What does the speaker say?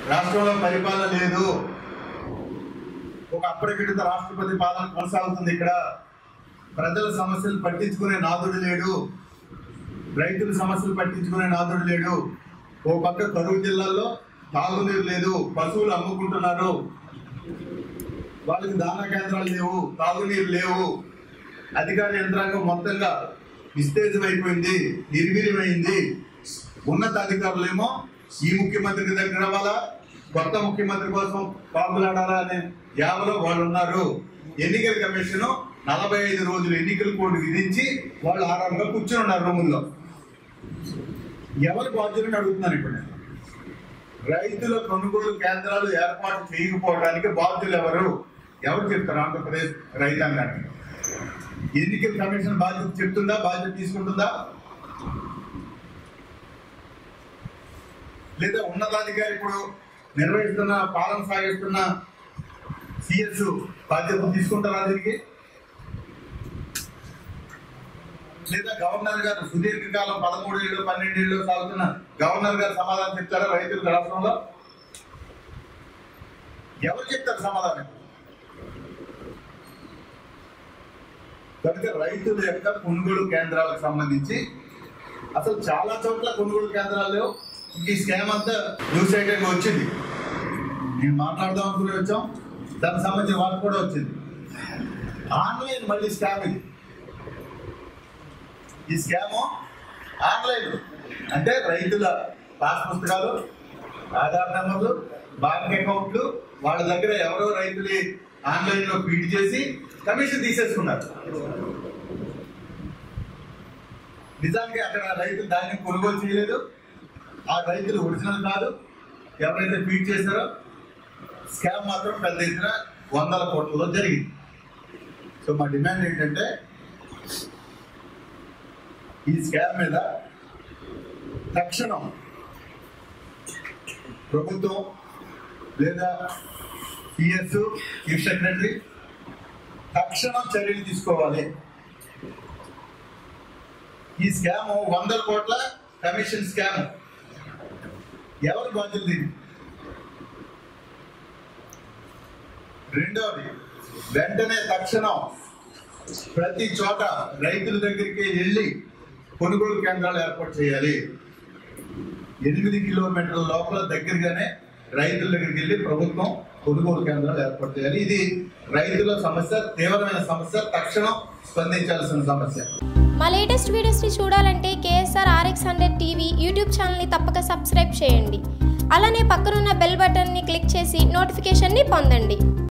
రాష్ట్రంలో పరిపాలన లేదు ఒక అప్రకటిత రాష్ట్రపతి పాలన కొనసాగుతుంది ఇక్కడ ప్రజల సమస్యలు పట్టించుకునే నాదుడు లేడు రైతుల సమస్యలు పట్టించుకునే నాదుడు లేడు ఓ పక్క కరువు జిల్లాల్లో తాగునీరు లేదు పశువులు అమ్ముకుంటున్నారు వాళ్ళకి దానా కేంద్రాలు లేవు తాగునీరు లేవు అధికార యంత్రాంగం మొత్తంగా నిస్తేజం అయిపోయింది నిర్వీర్యమైంది ఉన్నత అధికారులేమో ఈ ముఖ్యమంత్రికి దగ్గర అవ్వాలా కొత్త ముఖ్యమంత్రి కోసం పాపులాడాలా అనే యావలో వాళ్ళు ఉన్నారు ఎన్నికల కమిషన్ నలభై ఐదు రోజులు ఎన్నికల కోడ్ విధించి వాళ్ళు ఆరాంగా కూర్చొని ఉన్నారు రూముల్లో ఎవరు బాధ్యులని అడుగుతున్నాను ఇప్పుడు నేను రైతుల కొనుగోలు కేంద్రాలు ఏర్పాటు చేయకపోవడానికి బాధ్యులు ఎవరు ఎవరు చెప్తారు ఆంధ్రప్రదేశ్ రైతాంగానికి ఎన్నికల కమిషన్ బాధ్యత చెప్తుందా బాధ్యత తీసుకుంటుందా లేదా ఉన్నతాధికారి ఇప్పుడు నిర్వహిస్తున్న పాలన సాగిస్తున్న సిఎస్ బాధ్యత తీసుకుంటారా దీనికి లేదా గవర్నర్ గారు సుదీర్ఘకాలం పదమూడు ఏళ్ళు పన్నెండు ఏళ్ళు సాగుతున్న గవర్నర్ గారు సమాధానం చెప్తారా రైతులకు రాష్ట్రంలో ఎవరు చెప్తారు సమాధానం కనుక రైతుల యొక్క కొనుగోలు కేంద్రాలకు సంబంధించి అసలు చాలా చోట్ల కొనుగోలు కేంద్రాలు లేవు ఇంక ఈ స్కామ్ అంతా న్యూస్ ఐటెంగా వచ్చింది నేను మాట్లాడదాం అనుకుని వచ్చాం దానికి సంబంధించిన వార్త కూడా వచ్చింది ఆన్లైన్ మళ్ళీ స్కామ్ ఇది ఈ స్కామ్ ఆన్లైన్ అంటే రైతుల పాస్ పుస్తకాలు ఆధార్ నెంబర్లు బ్యాంక్ అకౌంట్లు వాళ్ళ దగ్గర ఎవరో రైతులు ఆన్లైన్ లో ఫీడ్ చేసి కమిషన్ తీసేసుకున్నారు నిజానికి అక్కడ రైతులు ధాన్యం కొనుగోలు చేయలేదు ఆ రైతులు ఒరిజినల్ కాదు ఎవరైతే ఫీడ్ చేశారో స్కామ్ మాత్రం పెద్ద ఎత్తున వందల కోట్లలో జరిగింది సో మా డిమాండ్ ఏంటంటే ఈ స్కామ్ మీద తక్షణం ప్రభుత్వం లేదా పిఎస్ చీఫ్ సెక్రటరీ తక్షణం చర్యలు తీసుకోవాలి ఈ స్కామ్ వందల కోట్ల కమిషన్ స్కామ్ ఎవరు బాధ్యులు దీన్ని రెండవది వెంటనే తక్షణం ప్రతి చోట రైతుల దగ్గరికి వెళ్ళి కొనుగోలు కేంద్రాలు ఏర్పాటు చేయాలి ఎనిమిది కిలోమీటర్ల లోపల దగ్గరగానే రైతుల దగ్గరికి వెళ్ళి ప్రభుత్వం కొనుగోలు కేంద్రాలు ఏర్పాటు చేయాలి ఇది రైతుల సమస్య తీవ్రమైన సమస్య తక్షణం స్పందించాల్సిన సమస్య మా లేటెస్ట్ వీడియోస్ని చూడాలంటే KSR RX hundred TV YouTube ఛానల్ని తప్పక సబ్స్క్రైబ్ చేయండి అలానే పక్కనున్న బెల్ బటన్ని క్లిక్ చేసి నోటిఫికేషన్ని పొందండి